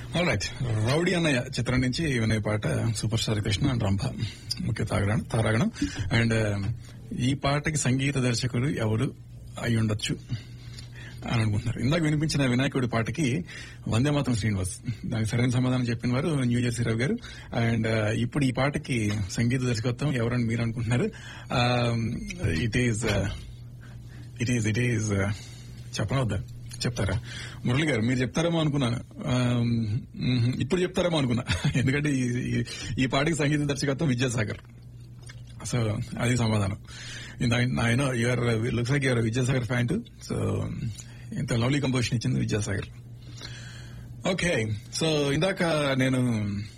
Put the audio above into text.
right rowdy అన్నయ్య చిత్రం నుంచి వినే పాట super star Krishna and Rambha ముఖ్య తాగడం తారాగణం అండ్ ఈ పాటకి సంగీత దర్శకుడు ఎవరు అయి ఉండొచ్చు అని అనుకుంటున్నారు ఇందాక వినిపించిన వినాయకుడి పాటకి వందే మాత్రం శ్రీనివాస్ దానికి సరైన సమాధానం చెప్పిన వారు న్యూ జెర్సీ రావు గారు అండ్ ఇప్పుడు ఈ పాటకి సంగీత దర్శకత్వం ఎవరని మీరు అనుకుంటున్నారు it is it is it is చెప్పనవద్దా చెప్తారా మురళి గారు మీరు చెప్తారేమో అనుకున్నాను ఆమ్, మ్మ్, ఇప్పుడు చెప్తారేమో అనుకున్నా ఎందుకంటే ఈ- ఈ- ఈ పాటకి సంగీత దర్శకత్వం విద్యాసాగర్ సో అది సమాధానం ఆయన your looks like your Vidyasagar fan too so ఇంత లవ్లీ కంపోజిషన్ ఇచ్చింది విద్యాసాగర్ ఓకే సో ఇందాక నేను